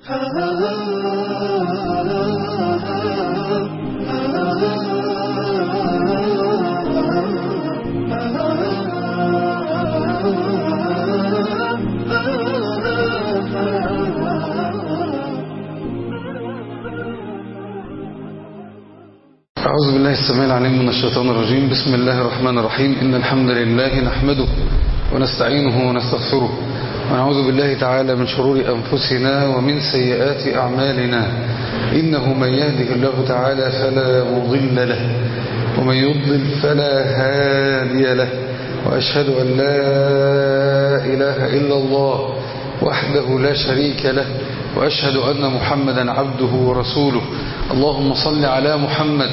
أعوذ بالله السميع العليم من الشيطان الرجيم بسم الله الرحمن الرحيم إن الحمد لله نحمده ونستعينه ونستغفره ونعوذ بالله تعالى من شرور أنفسنا ومن سيئات أعمالنا إنه من يهده الله تعالى فلا مضل له ومن يضلل فلا هادي له وأشهد أن لا إله إلا الله وحده لا شريك له وأشهد أن محمدا عبده ورسوله اللهم صل على محمد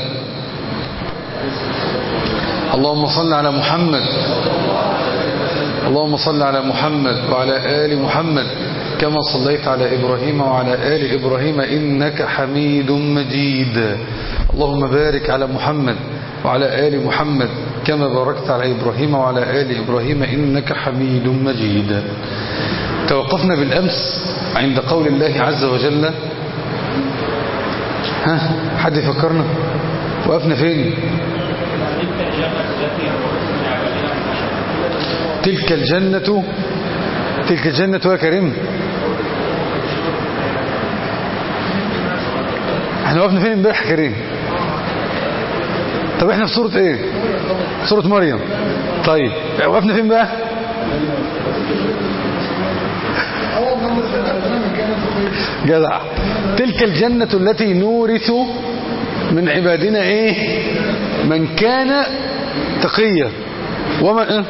اللهم صل على محمد اللهم صل على محمد وعلى آل محمد كما صليت على إبراهيم وعلى آل إبراهيم إنك حميد مجيد اللهم بارك على محمد وعلى آل محمد كما باركت على إبراهيم وعلى آل إبراهيم إنك حميد مجيد توقفنا بالأمس عند قول الله عز وجل ها حد يفكرنا وقفنا فين تلك الجنة تلك الجنة يا كريم احنا وقفنا فين امبارح يا كريم طب احنا في سورة ايه سورة مريم طيب وقفنا فين بقى جدع تلك الجنة التي نورث من عبادنا ايه من كان تقيا ومن إيه؟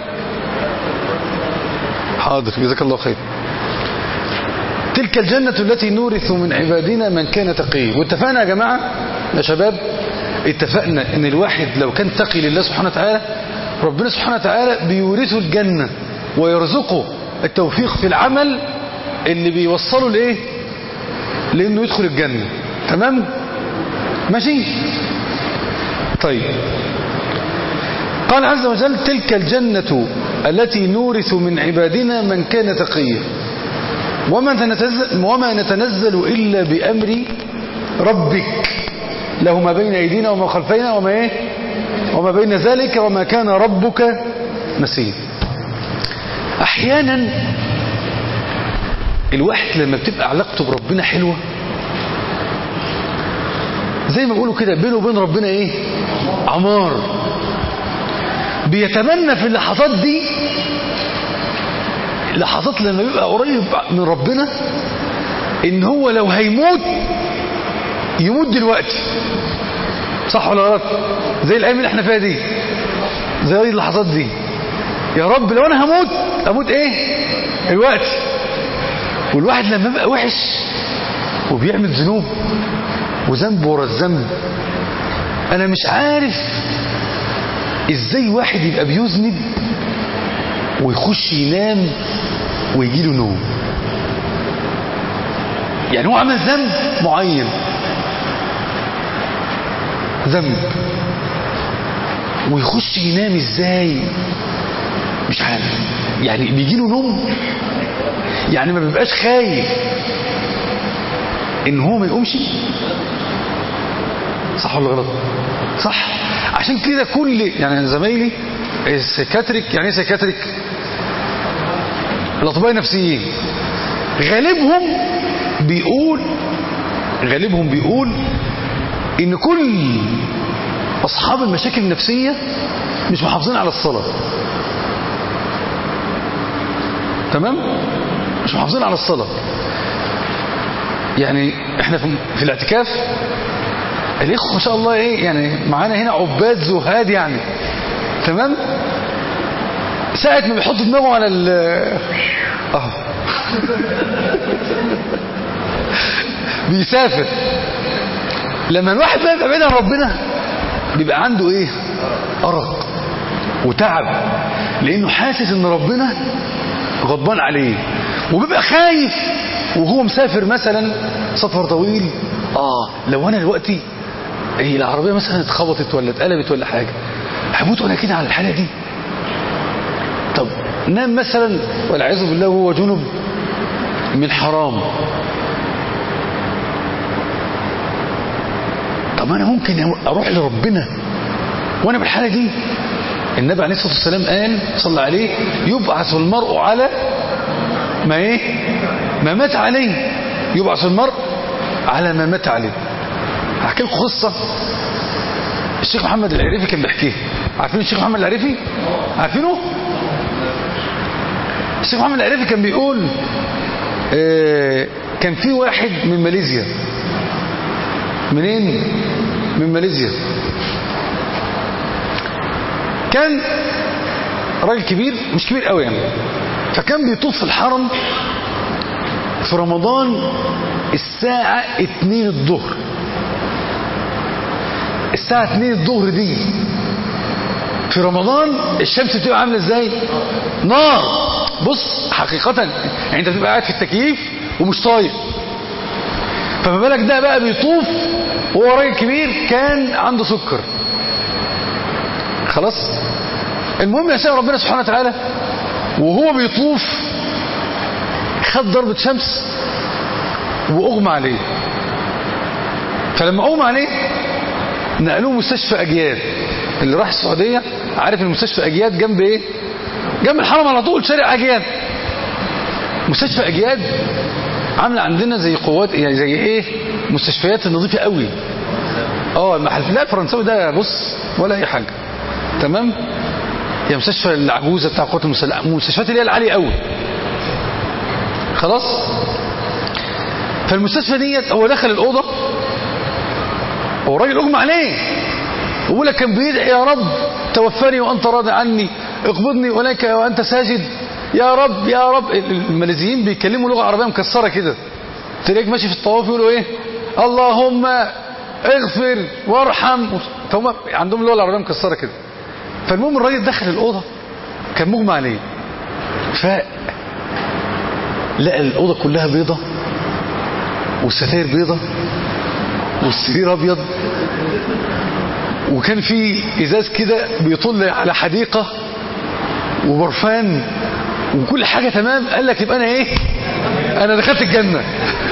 حاضر جزاك الله خير تلك الجنة التي نورث من عبادنا من كان تقيا واتفقنا يا جماعة يا شباب اتفقنا ان الواحد لو كان تقي لله سبحانه وتعالى ربنا سبحانه وتعالى بيورثه الجنة ويرزقه التوفيق في العمل اللي بيوصله لايه لانه يدخل الجنة تمام ماشي طيب قال عز وجل تلك الجنة التي نورث من عبادنا من كان تقيا وما نتنزل, وما نتنزل إلا بأمر ربك له ما بين أيدينا وما خلفينا وما, إيه؟ وما بين ذلك وما كان ربك نسيا أحيانا الواحد لما بتبقى علاقته بربنا حلوة زي ما بيقولوا كده بينه وبين ربنا ايه عمار بيتمنى في اللحظات دي لحظات لما بيبقى قريب من ربنا ان هو لو هيموت يموت دلوقتي صح ولا غلط زي الايام اللي احنا فيها دي زي اللحظات دي يا رب لو انا هموت اموت ايه الوقت والواحد لما يبقى وحش وبيعمل ذنوب وذنب ورا الذنب انا مش عارف ازاي واحد يبقى بيذنب ويخش ينام ويجي له نوم يعني هو عمل ذنب معين ذنب ويخش ينام ازاي مش عارف يعني بيجي له نوم يعني ما بيبقاش خايف ان هو ما يقومش صح ولا غلط صح عشان كده كل يعني زمايلي السيكاتريك يعني ايه سيكاتريك الاطباء النفسيين غالبهم بيقول غالبهم بيقول ان كل اصحاب المشاكل النفسيه مش محافظين على الصلاه تمام مش محافظين على الصلاه يعني احنا في الاعتكاف الاخوه ما شاء الله ايه يعني معانا هنا عباد زهاد يعني تمام ساعة ما بيحط دماغه على ال اهو بيسافر لما الواحد بقى يبقى بعيد عن ربنا بيبقى عنده ايه ارق وتعب لانه حاسس ان ربنا غضبان عليه وبيبقى خايف وهو مسافر مثلا سفر طويل اه لو انا دلوقتي هي العربيه مثلا اتخبطت ولا اتقلبت ولا حاجه هموت وانا كده على الحاله دي طب نام مثلا والعياذ بالله وهو جنب من حرام طب انا ممكن اروح لربنا وانا بالحاله دي النبي عليه الصلاه والسلام قال صلى عليه يبعث المرء على ما ايه ما مات عليه يبعث المرء على ما مات عليه هحكي لكم قصه الشيخ محمد العريفي كان بيحكيها عارفين الشيخ محمد العريفي عارفينه الشيخ محمد العريفي كان بيقول آه كان في واحد من ماليزيا منين من ماليزيا كان راجل كبير مش كبير قوي يعني فكان بيطوف في الحرم في رمضان الساعة 2 الظهر الساعة 2 الظهر دي في رمضان الشمس بتبقى عاملة ازاي نار بص حقيقة يعني انت بتبقى قاعد في التكييف ومش طايق فما بالك ده بقى بيطوف وهو راجل كبير كان عنده سكر خلاص المهم يا ربنا سبحانه وتعالى وهو بيطوف خد ضربة شمس واغمى عليه فلما اغمى عليه نقلوه مستشفى اجياد اللي راح السعودية عارف المستشفى اجياد جنب ايه جنب الحرم على طول شارع اجياد مستشفى اجياد عامله عندنا زي قوات يعني زي ايه مستشفيات نظيفه قوي اه المحل لا الفرنساوي ده بص ولا اي حاجه تمام يا مستشفى العجوزه بتاع القوات المسلحه المستشفيات اللي هي العاليه قوي خلاص فالمستشفى ديت هو دخل الاوضه هو الراجل اغمى عليه وبيقول لك كان بيدعي يا رب توفني وانت راضي عني اقبضني ولك وانت ساجد يا رب يا رب الماليزيين بيتكلموا لغه عربيه مكسره كده تلاقيك ماشي في الطواف يقولوا ايه اللهم اغفر وارحم فهم عندهم اللغه العربيه مكسره كده فالمهم الراجل دخل الاوضه كان مغمى عليه ف لقى الاوضه كلها بيضه والستاير بيضه والسرير ابيض وكان في ازاز كده بيطل على حديقه وبرفان وكل حاجة تمام قال لك يبقى أنا إيه أنا دخلت الجنة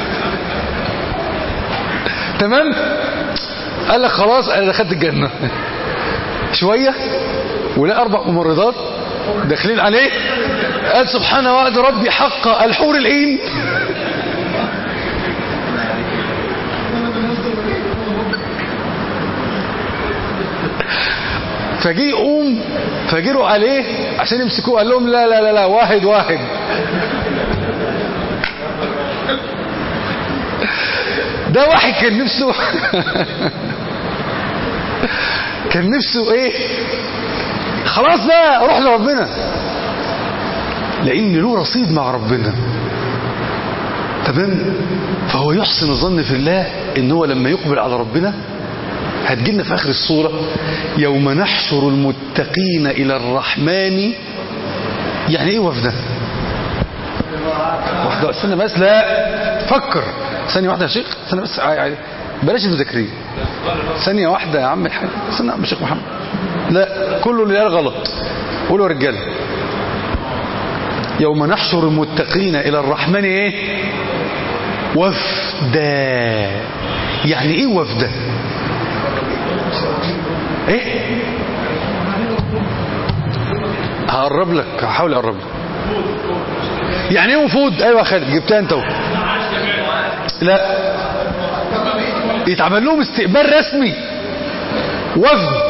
تمام قال لك خلاص أنا دخلت الجنة شوية ولا أربع ممرضات داخلين عليه قال سبحان وعد ربي حق الحور العين فجي يقوم فجروا عليه عشان يمسكوه قال لهم لا لا لا لا واحد واحد ده واحد كان نفسه كان نفسه ايه خلاص بقى روح لربنا لان له رصيد مع ربنا تمام فهو يحسن الظن في الله ان هو لما يقبل على ربنا هتجيلنا في اخر الصورة يوم نحشر المتقين الى الرحمن يعني ايه وفده واحدة استنى بس لا فكر ثانية واحدة يا شيخ استنى بس بلاش المذاكرين ثانية واحدة يا عم الحاج استنى يا شيخ محمد لا كله اللي قال غلط قولوا يا رجاله يوم نحشر المتقين الى الرحمن ايه وفدا يعني ايه وفدا ايه هقرب لك هحاول اقرب لك يعني ايه وفود ايوه يا خالد جبتها انت لا يتعمل لهم استقبال رسمي وفد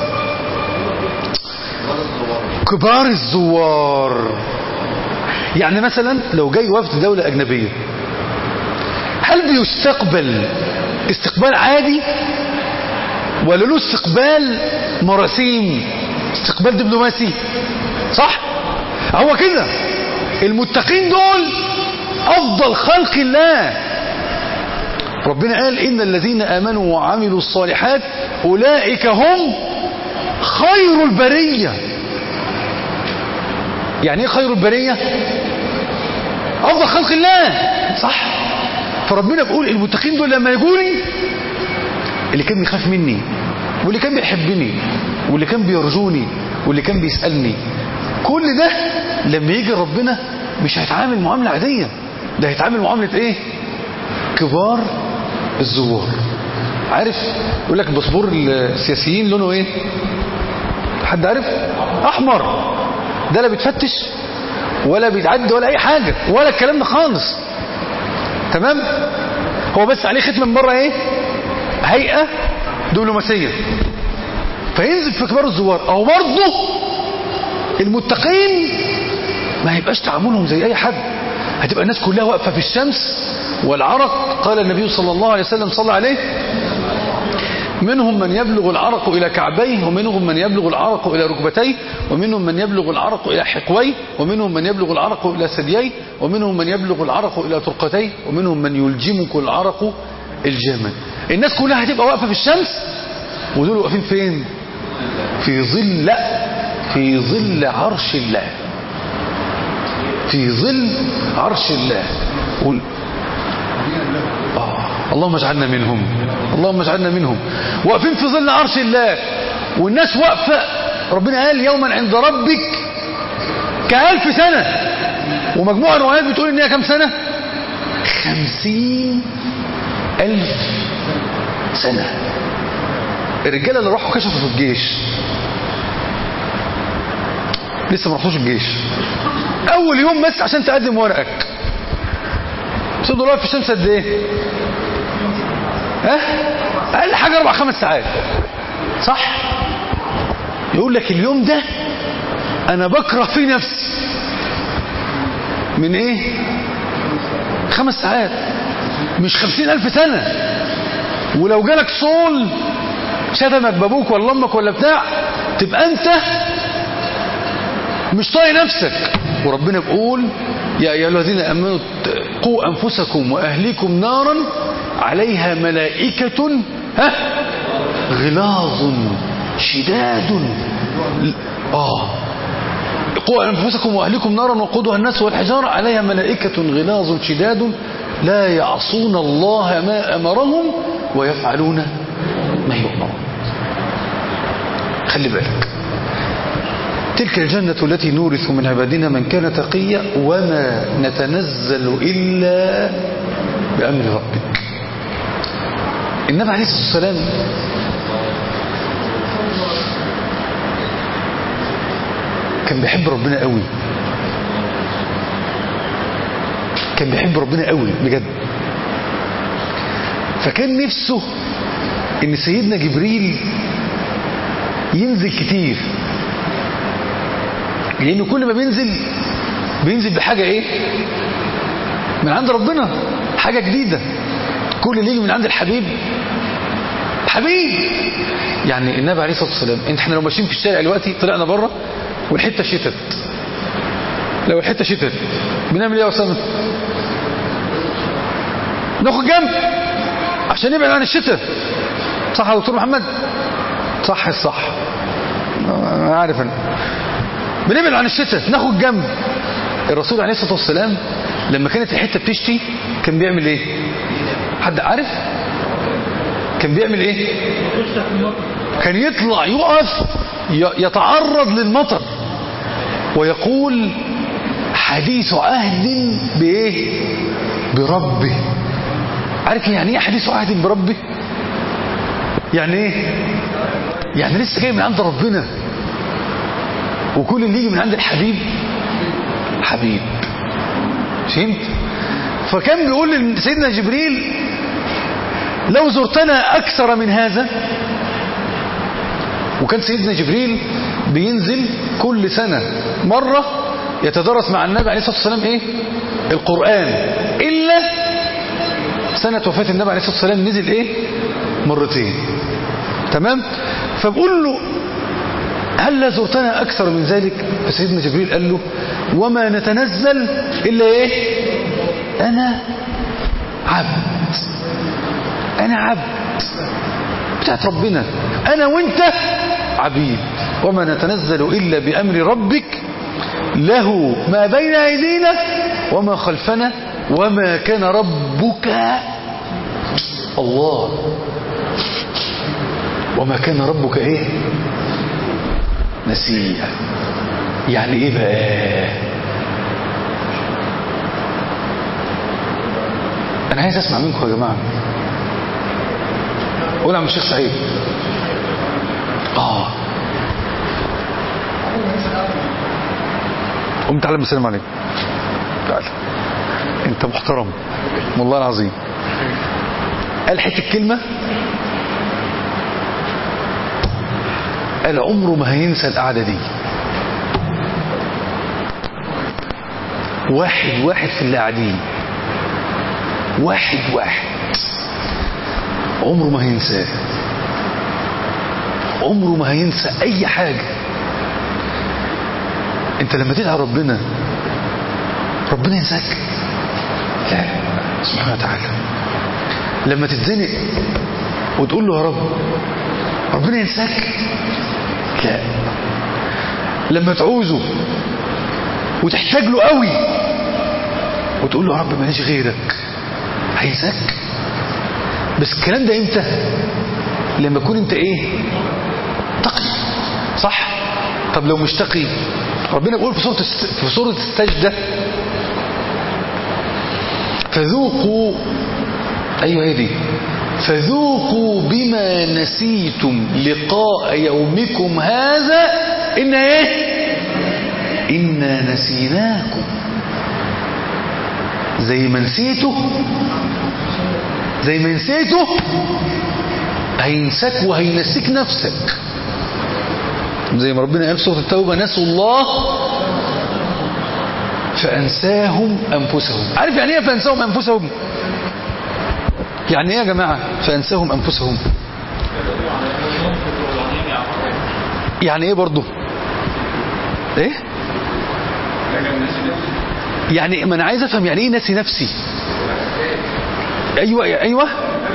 كبار الزوار يعني مثلا لو جاي وفد دولة أجنبية هل بيستقبل استقبال عادي ولا له استقبال مراسيم استقبال دبلوماسي صح هو كده المتقين دول أفضل خلق الله ربنا قال إن الذين آمنوا وعملوا الصالحات أولئك هم خير البرية يعني ايه خير البرية أفضل خلق الله صح فربنا بيقول المتقين دول لما يجوني اللي كان بيخاف مني واللي كان بيحبني واللي كان بيرجوني واللي كان بيسألني كل ده لما يجي ربنا مش هيتعامل معاملة عادية ده هيتعامل معاملة ايه كبار الزوار عارف يقول لك باسبور السياسيين لونه ايه حد عارف احمر ده لا بيتفتش ولا بيتعدى ولا اي حاجة ولا الكلام ده خالص تمام هو بس عليه ختم من بره ايه هيئة دبلوماسية فينزل في كبار الزوار او برضه المتقين ما هيبقاش تعاملهم زي اي حد هتبقى الناس كلها واقفة في الشمس والعرق قال النبي صلى الله عليه وسلم صلى عليه منهم من يبلغ العرق إلى كعبيه ومنهم من يبلغ العرق إلى ركبتيه ومنهم من يبلغ العرق إلى حقويه ومنهم من يبلغ العرق إلى ثدييه ومنهم من يبلغ العرق إلى ترقتيه ومنهم من يلجمك العرق الجامد الناس كلها هتبقى واقفة في الشمس ودول واقفين فين في ظل لا في ظل عرش الله في ظل عرش الله قول آه. اللهم اجعلنا منهم اللهم اجعلنا منهم واقفين في ظل عرش الله والناس واقفة ربنا قال يوما عند ربك كألف سنة ومجموعة روايات بتقول ان هي كم سنة خمسين ألف سنة الرجالة اللي راحوا كشفوا في الجيش لسه ما رحتوش الجيش اول يوم بس عشان تقدم ورقك تفضل واقف في الشمس قد ايه ها اقل حاجه اربع خمس ساعات صح يقول لك اليوم ده انا بكره في نفسي من ايه خمس ساعات مش خمسين الف سنه ولو جالك صول شتمك بابوك ولا امك ولا بتاع تبقى انت مش طايق نفسك وربنا بيقول يا ايها الذين امنوا قوا انفسكم واهليكم نارا عليها ملائكه ها غلاظ شداد اه قوا انفسكم واهليكم نارا وقودها الناس والحجاره عليها ملائكه غلاظ شداد لا يعصون الله ما امرهم ويفعلون ما يؤمرون خلي بالك تلك الجنة التي نورث من عبادنا من كان تقيا وما نتنزل إلا بأمر ربك النبي عليه الصلاة والسلام كان بيحب ربنا قوي كان بيحب ربنا قوي بجد فكان نفسه ان سيدنا جبريل ينزل كتير لانه كل ما بينزل بينزل بحاجة ايه من عند ربنا حاجة جديدة كل اللي يجي من عند الحبيب حبيب يعني النبي عليه الصلاة والسلام انت احنا لو ماشيين في الشارع دلوقتي طلعنا بره والحتة شتت لو الحتة شتت بنعمل ايه يا اسامه ناخد جنب عشان نبعد عن الشتاء صح يا دكتور محمد صح الصح انا عارف انا بنبعد عن الشتاء ناخد جنب الرسول عليه الصلاة والسلام لما كانت الحتة بتشتي كان بيعمل ايه حد عارف كان بيعمل ايه كان يطلع يقف يتعرض للمطر ويقول حديث عهد بايه بربه عارف يعني ايه حديث عهد بربه يعني ايه يعني لسه جاي من عند ربنا وكل اللي يجي من عند الحبيب حبيب فهمت فكان بيقول لسيدنا جبريل لو زرتنا أكثر من هذا وكان سيدنا جبريل بينزل كل سنة مرة يتدرس مع النبي عليه الصلاة والسلام إيه القرآن إلا سنة وفاة النبي عليه الصلاة والسلام نزل إيه مرتين تمام فبقول له هل زرتنا أكثر من ذلك فسيدنا جبريل قال له وما نتنزل إلا إيه أنا عبد أنا عبد بتاعت ربنا أنا وانت عبيد وما نتنزل إلا بأمر ربك له ما بين أيدينا وما خلفنا وما كان ربك الله وما كان ربك ايه نسيا يعني ايه بقى انا عايز اسمع منكم يا جماعه قول يا عم الشيخ سعيد اه قوم تعالى بسلام عليك تعالى انت محترم والله العظيم قال حته كلمه قال عمره ما هينسى القعده دي واحد واحد في اللي قاعدين واحد واحد عمره ما هينساه عمره ما هينسى اي حاجة انت لما تدعي ربنا ربنا ينساك لا سبحانه وتعالى لما تتزنق وتقول له يا رب ربنا ينساك لا لما تعوزه وتحتاج له قوي وتقول له يا رب ماليش غيرك هينساك بس الكلام ده امتى لما تكون انت ايه تقي صح طب لو مش تقي ربنا بيقول في سوره الست... في سوره السجده فذوقوا ايوه هي دي فذوقوا بما نسيتم لقاء يومكم هذا ان ايه إنا نسيناكم زي ما نسيته زي ما نسيته هينساك وهينسيك نفسك زي ما ربنا قال في سورة التوبة نسوا الله فأنساهم أنفسهم عارف يعني ايه فأنساهم أنفسهم يعني ايه يا جماعة فأنساهم أنفسهم يعني ايه برضو ايه يعني ما انا عايز افهم يعني ايه ناسي نفسي ايوه ايوه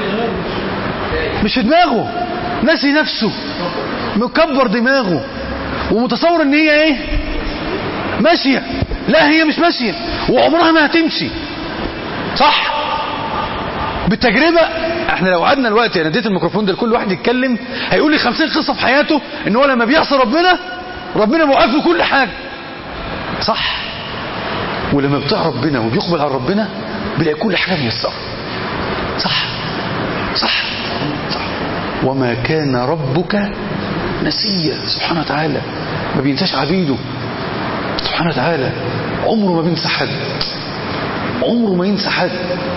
مش في دماغه ناسي نفسه مكبر دماغه ومتصور ان هي ايه ماشيه لا هي مش ماشيه وعمرها ما هتمشي صح بالتجربه احنا لو قعدنا الوقت انا اديت الميكروفون ده لكل واحد يتكلم هيقول لي 50 قصه في حياته ان هو لما بيعصي ربنا ربنا موقف له كل حاجه صح ولما بيطيع ربنا وبيقبل على ربنا بيلاقي كل حاجه ميسره صح صح صح وما كان ربك نسيا سبحانه وتعالى ما بينساش عبيده سبحانه وتعالى عمره ما بينسى حد عمره ما ينسى حد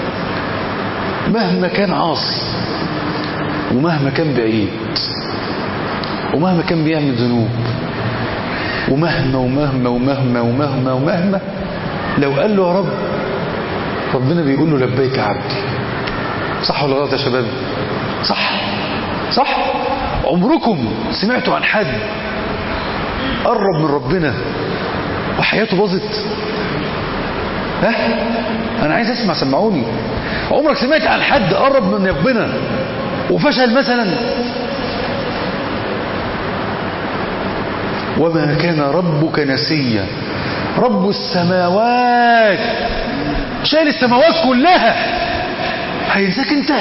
مهما كان عاصي ومهما كان بعيد ومهما كان بيعمل ذنوب ومهما ومهما ومهما ومهما ومهما لو قال له يا رب ربنا بيقول له لبيك عبدي صح ولا غلط يا شباب صح صح عمركم سمعتوا عن حد قرب من ربنا وحياته باظت ها انا عايز اسمع سمعوني عمرك سمعت عن حد قرب من ربنا وفشل مثلا وما كان ربك نسيا رب السماوات شايل السماوات كلها هينساك انت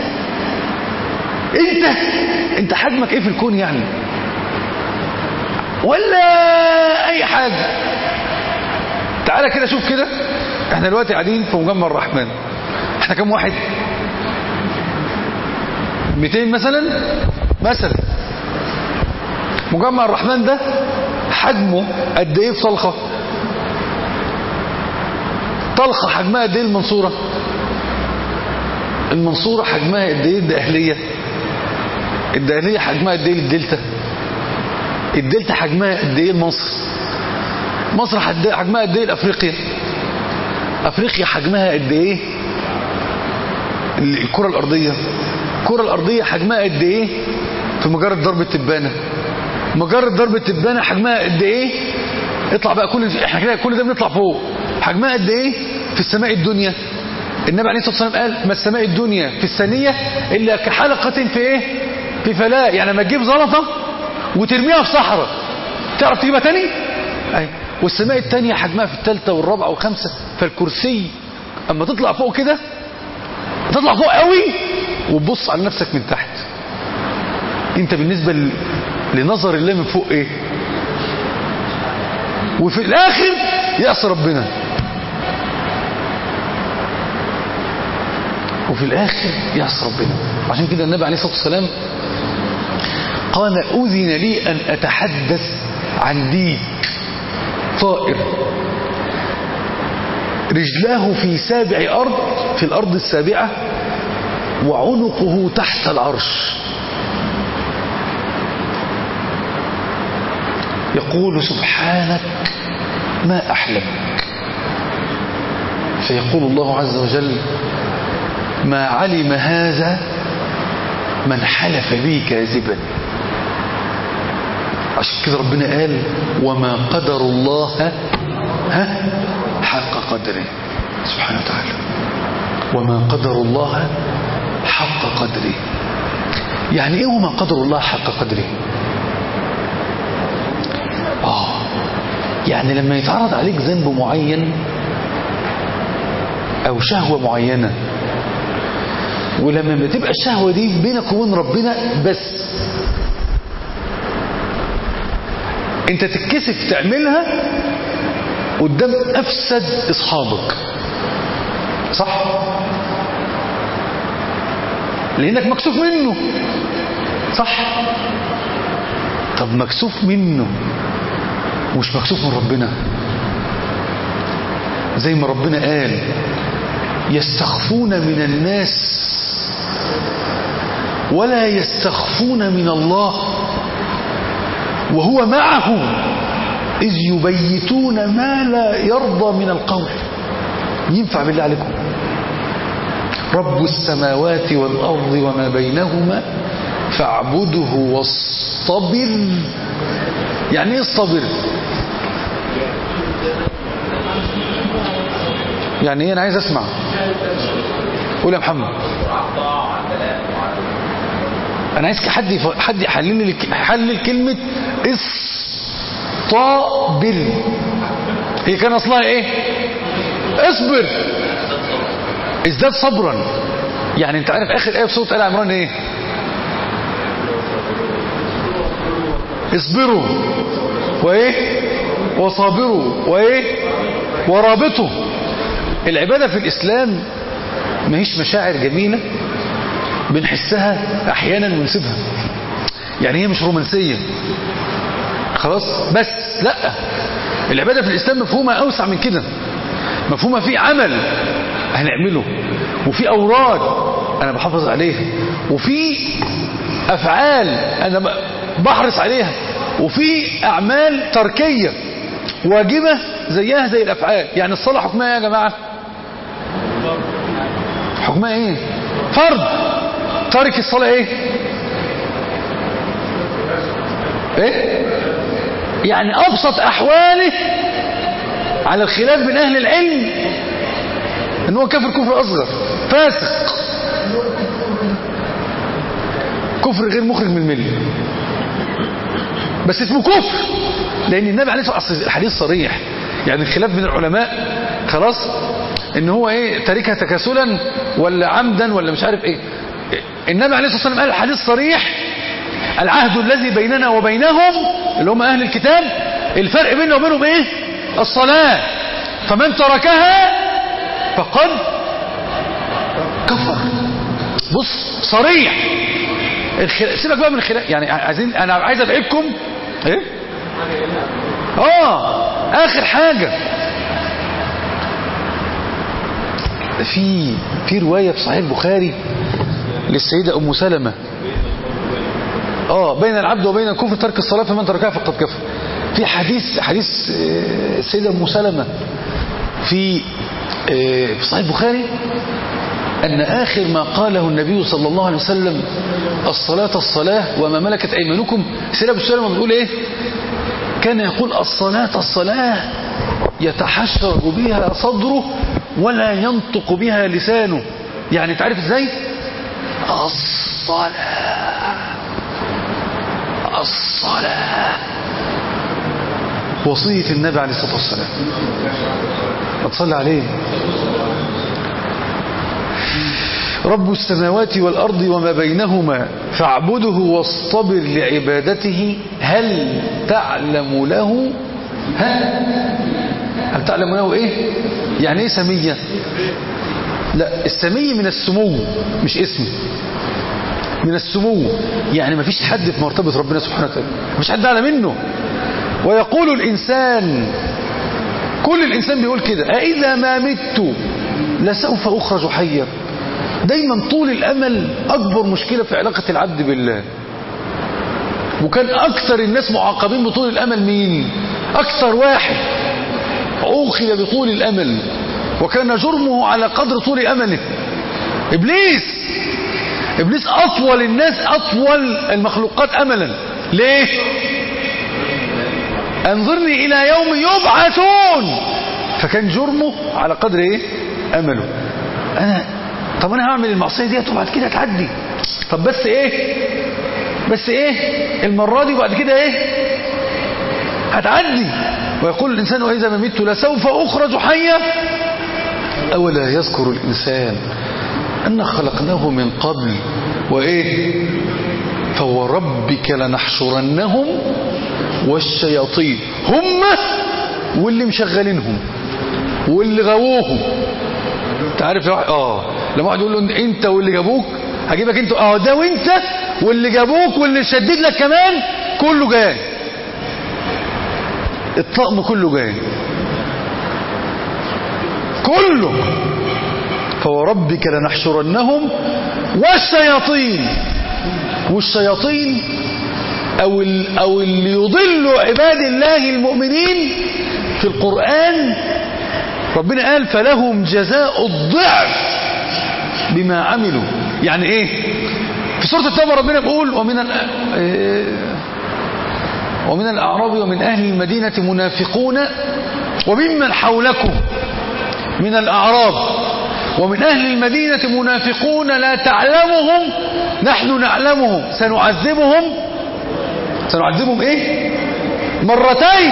انت انت حجمك ايه في الكون يعني ولا اي حاجة تعالى كده شوف كده احنا دلوقتي قاعدين في مجمع الرحمن احنا كم واحد 200 مثلا مثلا مجمع الرحمن ده حجمه قد ايه في طلخه طلخه حجمها قد ايه المنصوره المنصوره حجمها قد ايه الدقهليه الدقهليه حجمها قد ايه الدلتا الدلتا حجمها قد ايه مصر مصر حجمها قد ايه الافريقيا افريقيا حجمها قد ايه الكره الارضيه الكره الارضيه حجمها قد ايه في مجره ضرب التبانه مجرة ضرب التبانة حجمها قد ايه اطلع بقى كل احنا كده كل ده بنطلع فوق حجمها قد ايه في السماء الدنيا النبي عليه الصلاه والسلام قال ما السماء الدنيا في الثانيه الا كحلقه في ايه في فلاة يعني لما تجيب زلطه وترميها في صحراء تعرف تجيبها تاني اي والسماء الثانيه حجمها في الثالثه والرابعه والخامسه فالكرسي اما تطلع فوق كده تطلع فوق قوي وتبص على نفسك من تحت انت بالنسبه ل... لنظر الله من فوق ايه وفي الاخر يأس ربنا وفي الآخر يعصي ربنا عشان كده النبي عليه الصلاة والسلام قال أذن لي أن أتحدث عن ديك طائر رجلاه في سابع أرض في الأرض السابعة وعنقه تحت العرش يقول سبحانك ما أحلمك فيقول الله عز وجل ما علم هذا من حلف بي كاذبا عشان كده ربنا قال وما قدر الله ها حق قدره سبحانه وتعالى وما قدر الله حق قدره يعني ايه وما قدر الله حق قدره اه يعني لما يتعرض عليك ذنب معين او شهوة معينة ولما بتبقى الشهوة دي بينك وبين ربنا بس انت تتكسف تعملها قدام افسد اصحابك صح لانك مكسوف منه صح طب مكسوف منه ومش مكسوف من ربنا زي ما ربنا قال يستخفون من الناس ولا يستخفون من الله وهو معهم إذ يبيتون ما لا يرضى من القول ينفع بالله عليكم رب السماوات والأرض وما بينهما فاعبده واصطبر يعني ايه اصطبر يعني ايه انا عايز اسمع قول يا محمد انا عايز حد يف... حد يحلل لي يحلل كلمه اصطبر هي كان اصلها ايه اصبر ازداد صبرا يعني انت عارف اخر ايه في سوره ال عمران ايه اصبروا وايه وصابروا وايه ورابطوا العباده في الاسلام ما هيش مشاعر جميله بنحسها احيانا ونسيبها يعني هي مش رومانسيه خلاص بس لا العباده في الاسلام مفهومها اوسع من كده مفهومها في عمل هنعمله وفي اوراد انا بحافظ عليها وفي افعال انا بحرص عليها وفي اعمال تركيه واجبه زيها زي الافعال يعني الصلاه حكمها ايه يا جماعه حكمها ايه فرض تارك الصلاه ايه ايه يعني ابسط احواله على الخلاف بين اهل العلم ان هو كافر كفر اصغر فاسق كفر غير مخرج من المله بس اسمه كفر لان النبي عليه الصلاه والسلام الحديث صريح يعني الخلاف بين العلماء خلاص ان هو ايه تاركها تكاسلا ولا عمدا ولا مش عارف ايه النبي عليه الصلاه والسلام قال الحديث صريح العهد الذي بيننا وبينهم اللي هم اهل الكتاب الفرق بيننا وبينهم ايه الصلاه فمن تركها فقد كفر بص صريح الخلاف سيبك بقى من الخلاف يعني عايزين انا عايز ابعدكم ايه اه اخر حاجه في في روايه في صحيح البخاري للسيده ام سلمة اه بين العبد وبين الكفر ترك الصلاه فمن تركها فقد كفر في حديث حديث السيده ام سلمة في في صحيح البخاري أن آخر ما قاله النبي صلى الله عليه وسلم الصلاة الصلاة وما ملكت أيمانكم سيدنا أبو سلمة بيقول إيه كان يقول الصلاة الصلاة يتحشرج بها صدره ولا ينطق بها لسانه يعني تعرف ازاي الصلاة الصلاة وصية النبي عليه الصلاة والسلام اتصلي عليه رب السماوات والأرض وما بينهما فاعبده واصطبر لعبادته هل تعلم له هل, هل تعلم له ايه يعني ايه سمية لا السمي من السمو مش اسم من السمو يعني ما فيش حد في مرتبة ربنا سبحانه وتعالى ما فيش حد أعلى منه ويقول الإنسان كل الإنسان بيقول كده أإذا ما مت لسوف أخرج حيا دايما طول الأمل أكبر مشكلة في علاقة العبد بالله وكان أكثر الناس معاقبين بطول الأمل مين أكثر واحد عوقب بطول الأمل وكان جرمه على قدر طول أمله إبليس إبليس أطول الناس أطول المخلوقات أملا ليه أنظرني إلى يوم يبعثون فكان جرمه على قدر إيه أمله أنا طب أنا هعمل المعصية دي وبعد كده تعدي طب بس إيه بس إيه المرة دي وبعد كده إيه هتعدي ويقول الإنسان وإذا ما مت لسوف أخرج حيا أولا يذكر الإنسان أن خلقناه من قبل وإيه فوربك لنحشرنهم والشياطين هم واللي مشغلينهم واللي غووهم تعرف اه لما واحد يقول له انت واللي جابوك هجيبك انت اه ده وانت واللي جابوك واللي شدد لك كمان كله جاي الطقم كله جاي كله فوربك لنحشرنهم والشياطين والشياطين أو, أو اللي يضل عباد الله المؤمنين في القرآن ربنا قال فلهم جزاء الضعف بما عملوا يعني ايه في سورة التوبة ربنا بيقول ومن ومن الأعراب ومن أهل المدينة منافقون وممن حولكم من الأعراب ومن أهل المدينة منافقون لا تعلمهم نحن نعلمهم سنعذبهم سنعذبهم ايه مرتين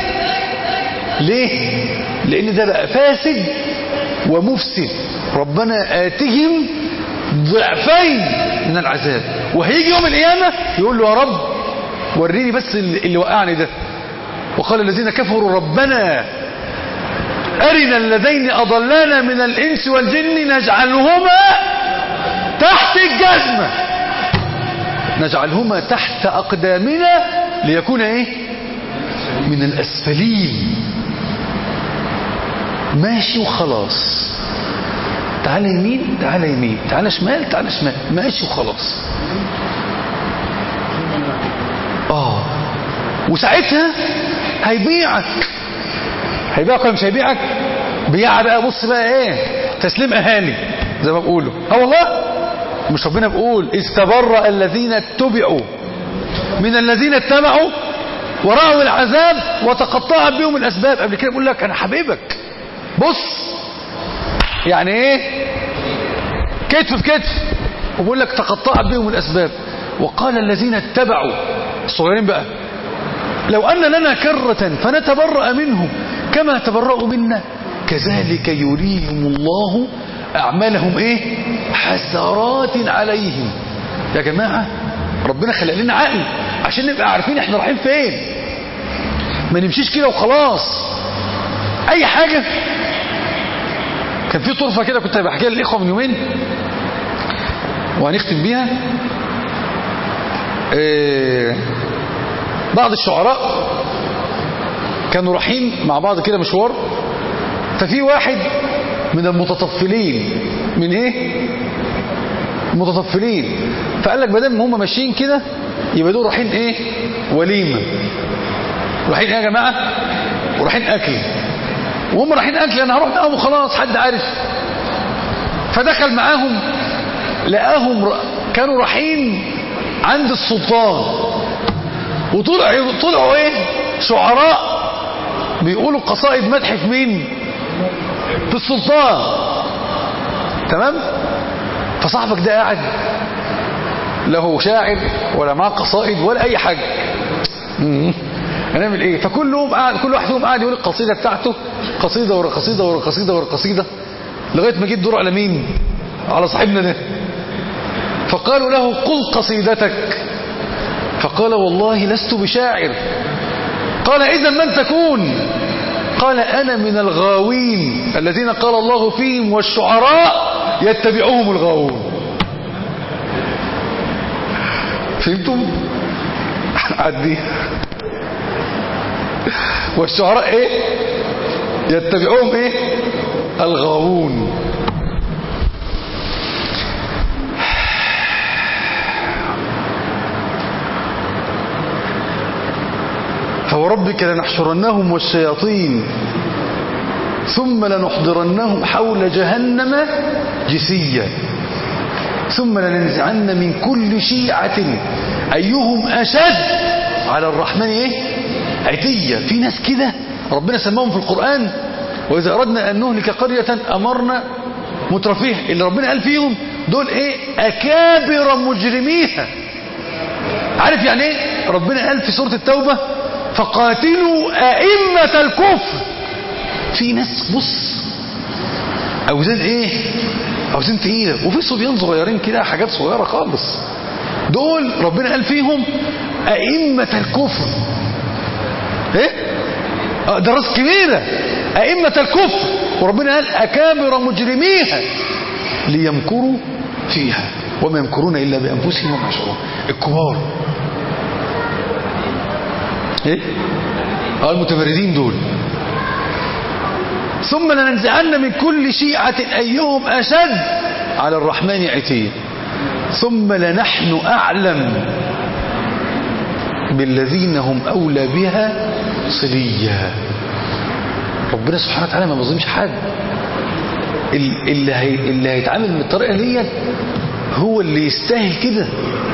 ليه لان ده بقى فاسد ومفسد ربنا آتهم ضعفين من العذاب وهيجي يوم القيامة يقول له يا رب وريني بس اللي وقعني ده وقال الذين كفروا ربنا أرنا الذين أضلانا من الإنس والجن نجعلهما تحت الجزمة نجعلهما تحت أقدامنا ليكون إيه من الأسفلين ماشي وخلاص تعالى يمين تعالى يمين تعالى شمال تعالى شمال ماشي وخلاص آه وساعتها هيبيعك هيبيعك ولا مش هيبيعك بيع بقى بص بقى ايه تسليم اهالي زي ما بيقولوا اه والله مش ربنا بيقول استبرأ الذين اتبعوا من الذين اتبعوا ورأوا العذاب وتقطعت بهم الاسباب قبل كده بيقول لك انا حبيبك بص يعني ايه كتف في كتف وبيقول لك تقطعت بهم الاسباب وقال الذين اتبعوا الصغيرين بقى لو أن لنا كرة فنتبرأ منهم كما تبرأوا منا كذلك يريهم الله أعمالهم إيه حسرات عليهم يا جماعة ربنا خلق لنا عقل عشان نبقى عارفين احنا رايحين فين ما نمشيش كده وخلاص أي حاجة كان في طرفة كده كنت بحكيها للإخوة من يومين وهنختم بيها إيه بعض الشعراء كانوا رايحين مع بعض كده مشوار ففي واحد من المتطفلين من ايه متطفلين فقال لك بدل ما هم ماشيين كده يبقى دول رايحين ايه وليمه رايحين ايه يا جماعه ورايحين اكل وهم رايحين اكل انا هروح معاهم وخلاص حد عارف فدخل معاهم لقاهم كانوا رايحين عند السلطان وطلعوا طلعوا ايه شعراء بيقولوا قصائد مدح في مين في السلطان تمام فصاحبك ده قاعد لا هو شاعر ولا معاه قصائد ولا اي حاجه هنعمل ايه فكلهم قاعد كل واحد فيهم قاعد يقول القصيده بتاعته قصيده ورا قصيده ورا قصيده ورا قصيده لغايه ما جه الدور على مين على صاحبنا ده فقالوا له قل قصيدتك فقال والله لست بشاعر قال إذا من تكون قال أنا من الغاوين الذين قال الله فيهم والشعراء يتبعهم الغاوون فهمتم عدي والشعراء ايه يتبعهم ايه الغاوون فوربك لنحشرنهم والشياطين ثم لنحضرنهم حول جهنم جثيا ثم لننزعن من كل شيعة أيهم أشد على الرحمن إيه؟ عتية في ناس كده ربنا سماهم في القرآن وإذا أردنا أن نهلك قرية أمرنا مترفيه اللي ربنا قال فيهم دول إيه أكابر مجرميها عارف يعني إيه ربنا قال في سورة التوبة فقاتلوا أئمة الكفر في ناس بص أوزان إيه أوزان تقيلة وفي صبيان صغيرين كده حاجات صغيرة خالص دول ربنا قال فيهم أئمة الكفر إيه آه، ده راس كبيرة أئمة الكفر وربنا قال أكابر مجرميها ليمكروا فيها وما يمكرون إلا بأنفسهم وما يشعرون الكبار ايه اه المتمردين دول ثم لننزعن من كل شيعة أيهم أشد على الرحمن عتيا ثم لنحن أعلم بالذين هم أولى بها صليا ربنا سبحانه وتعالى ما بيظلمش حد ال- اللي هي اللي هيتعامل بالطريقة ديت هو اللي يستاهل كده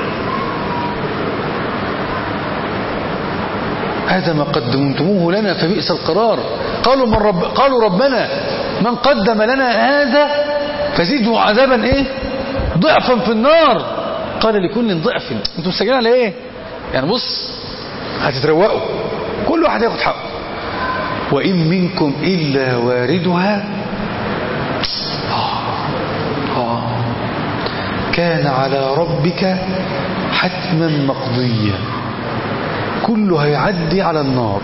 هذا ما قدمتموه لنا فبئس القرار قالوا من رب قالوا ربنا من قدم لنا هذا فزيده عذابا ايه ضعفا في النار قال لكل ضعف انتوا مستعجلين على ايه يعني بص هتتروقوا كل واحد ياخد حقه وان منكم الا واردها آه. آه. كان على ربك حتما مقضيا كله هيعدي على النار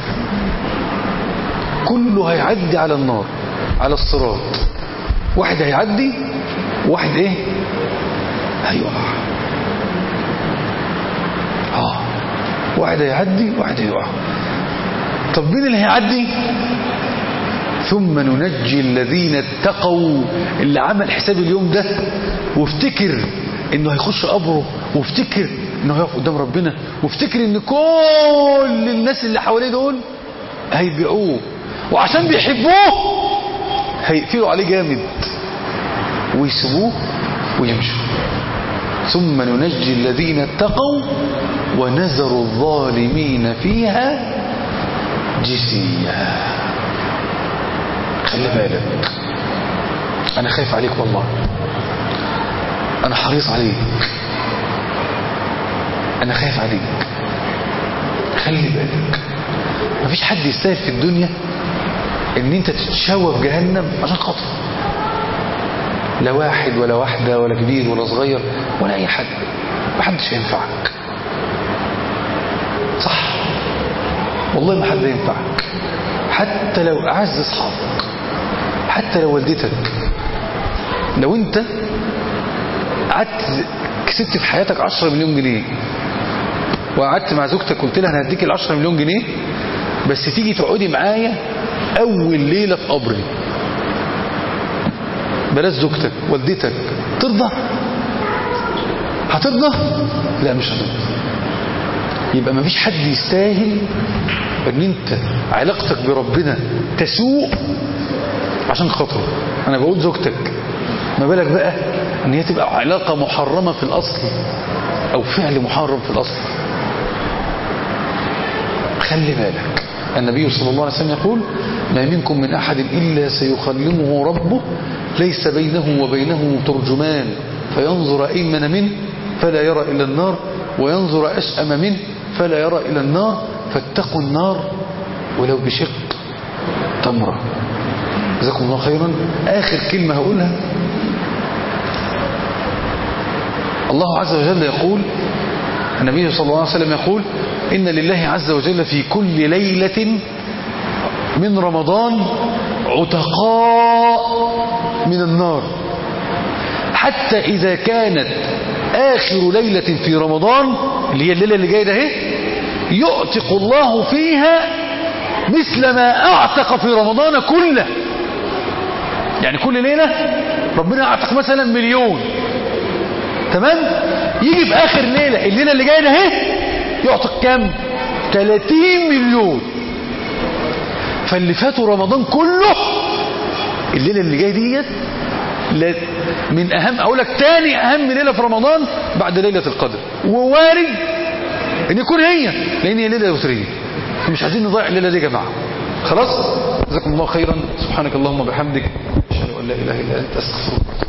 كله هيعدي على النار على الصراط واحد هيعدي واحد ايه هيقع اه واحد هيعدي واحد هيقع طب مين اللي هيعدي ثم ننجي الذين اتقوا اللي عمل حساب اليوم ده وافتكر انه هيخش قبره وافتكر انه هيقف قدام ربنا وافتكر ان كل الناس اللي حواليه دول هيبيعوه وعشان بيحبوه هيقفلوا عليه جامد ويسيبوه ويمشوا ثم ننجي الذين اتقوا ونذر الظالمين فيها جثيا خلي بالك انا خايف عليك والله انا حريص عليك انا خايف عليك خلي بالك مفيش حد يستاهل في الدنيا ان انت تتشوى في جهنم عشان خاطره لا واحد ولا واحدة ولا كبير ولا صغير ولا اي حد محدش ينفعك صح والله ما حد ينفعك حتى لو اعز اصحابك حتى لو والدتك لو انت قعدت كسبت في حياتك 10 مليون جنيه وقعدت مع زوجتك قلت لها انا هديك ال 10 مليون جنيه بس تيجي تقعدي معايا اول ليله في قبري بلاش زوجتك والدتك ترضى هترضى لا مش هترضى يبقى ما فيش حد يستاهل ان انت علاقتك بربنا تسوء عشان خاطره انا بقول زوجتك ما بالك بقى ان هي تبقى علاقة محرمة في الاصل او فعل محرم في الاصل خلي بالك النبي صلى الله عليه وسلم يقول ما منكم من احد الا سيكلمه ربه ليس بينه وبينه ترجمان فينظر ايمن منه فلا يرى الا النار وينظر اشأم منه فلا يرى الا النار فاتقوا النار ولو بشق تمره جزاكم الله خيرا آخر كلمة هقولها الله عز وجل يقول النبي صلى الله عليه وسلم يقول إن لله عز وجل في كل ليلة من رمضان عتقاء من النار حتى إذا كانت آخر ليلة في رمضان اللي هي الليلة اللي جاية ده اهي يعتق الله فيها مثل ما أعتق في رمضان كله يعني كل ليلة ربنا أعتق مثلا مليون تمام يجي في آخر ليلة الليلة اللي جاية ده اهي يعتق كام 30 مليون فاللي فاتوا رمضان كله الليلة اللي جاية ديت لا- من أهم أقول لك تاني أهم ليلة في رمضان بعد ليلة القدر ووارد أن يكون هي لأن هي ليلة وترية مش عايزين نضيع الليلة دي يا جماعة خلاص جزاكم الله خيرا سبحانك اللهم وبحمدك أشهد أن لا إله إلا أنت أستغفرك